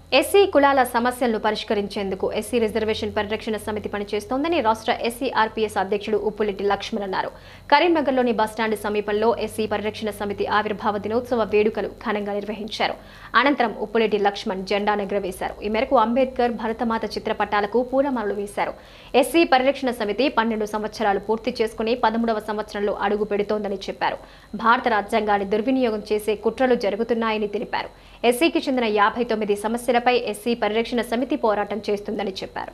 SC కులాల సమస్యలను పరిష్కరించేందుకు ఎస్సీ రిజర్వేషన్ పరిరక్షణ సమితి పనిచేస్తోందని రాష్ట్ర ఎస్సీ ఆర్పీఎస్ అధ్యక్షుడు ఉప్పులెట్టి లక్ష్మణ్ అన్నారు కరీంనగర్లోని బస్టాండ్ సమీపంలో ఎస్సీ పరిరక్షణ సమితి ఆవిర్భావ దినోత్సవ వేడుకలు ఘనంగా నిర్వహించారు అనంతరం ఉప్పులెట్టి లక్ష్మణ్ జెండా ఎగురవేశారు ఈ మేరకు అంబేద్కర్ భరతమాత చిత్రపటాలకు పూలమాలలు వేశారు ఎస్సీ పరిరక్షణ సమితి పన్నెండు సంవత్సరాలు పూర్తి చేసుకుని పదమూడవ సంవత్సరంలో అడుగు పెడుతోందని చెప్పారు భారత రాజ్యాంగాన్ని దుర్వినియోగం చేసే కుట్రలు జరుగుతున్నాయని తెలిపారు ఎస్సీకి చెందిన యాభై తొమ్మిది సమస్యలపై ఎస్సీ పరిరక్షణ సమితి పోరాటం చేస్తుందని చెప్పారు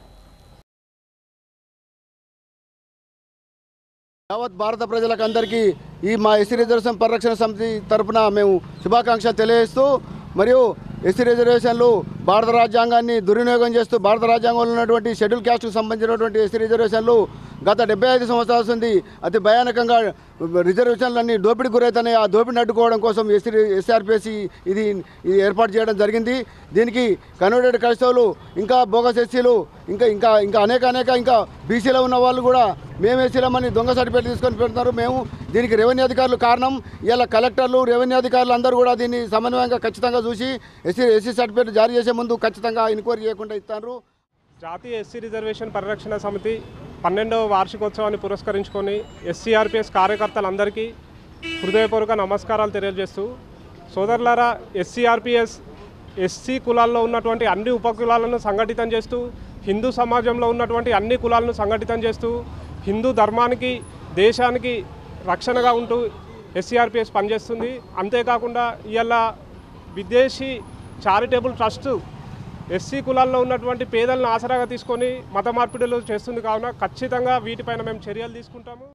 యావత్ భారత ప్రజలకు అందరికీ ఈ మా ఎస్సీ రిజర్వేషన్ పరిరక్షణ సమితి తరపున మేము శుభాకాంక్షలు తెలియజేస్తూ మరియు ఎస్సీ రిజర్వేషన్లు భారత రాజ్యాంగాన్ని దుర్వినియోగం చేస్తూ భారత రాజ్యాంగంలో ఉన్నటువంటి షెడ్యూల్ క్యాస్ట్కు సంబంధించినటువంటి ఎస్సీ రిజర్వేషన్లు గత డెబ్బై ఐదు సంవత్సరాల నుండి అతి భయానకంగా రిజర్వేషన్లన్నీ దోపిడీ గురవుతున్నాయి ఆ దోపిడిని అడ్డుకోవడం కోసం ఎస్సీ ఎస్ఆర్పిఎస్సి ఇది ఇది ఏర్పాటు చేయడం జరిగింది దీనికి కన్వర్టెడ్ క్రైస్తవులు ఇంకా బోగస్ ఎస్సీలు ఇంకా ఇంకా ఇంకా అనేక అనేక ఇంకా బీసీలో ఉన్న వాళ్ళు కూడా మేము ఎస్సీలమని దొంగ సర్టిఫికేట్ తీసుకొని పెడుతున్నారు మేము దీనికి రెవెన్యూ అధికారులు కారణం ఇలా కలెక్టర్లు రెవెన్యూ అధికారులు అందరూ కూడా దీన్ని సమన్వయంగా ఖచ్చితంగా చూసి ఎస్సీ ఎస్సీ సర్టిఫికేట్ జారీ చేసే ముందు ఖచ్చితంగా ఎంక్వైరీ చేయకుండా ఇస్తారు జాతీయ ఎస్సీ రిజర్వేషన్ పరిరక్షణ సమితి పన్నెండవ వార్షికోత్సవాన్ని పురస్కరించుకొని ఎస్సీఆర్పిఎస్ కార్యకర్తలందరికీ హృదయపూర్వక నమస్కారాలు తెలియజేస్తూ సోదరులారా ఎస్సీఆర్పిఎస్ ఎస్సీ కులాల్లో ఉన్నటువంటి అన్ని ఉపకులాలను సంఘటితం చేస్తూ హిందూ సమాజంలో ఉన్నటువంటి అన్ని కులాలను సంఘటితం చేస్తూ హిందూ ధర్మానికి దేశానికి రక్షణగా ఉంటూ ఎస్సీఆర్పిఎస్ పనిచేస్తుంది అంతేకాకుండా ఇవాళ విదేశీ చారిటబుల్ ట్రస్ట్ ఎస్సీ కులాల్లో ఉన్నటువంటి పేదలను ఆసరాగా తీసుకొని మత మార్పిడులు చేస్తుంది కావున ఖచ్చితంగా వీటిపైన మేము చర్యలు తీసుకుంటాము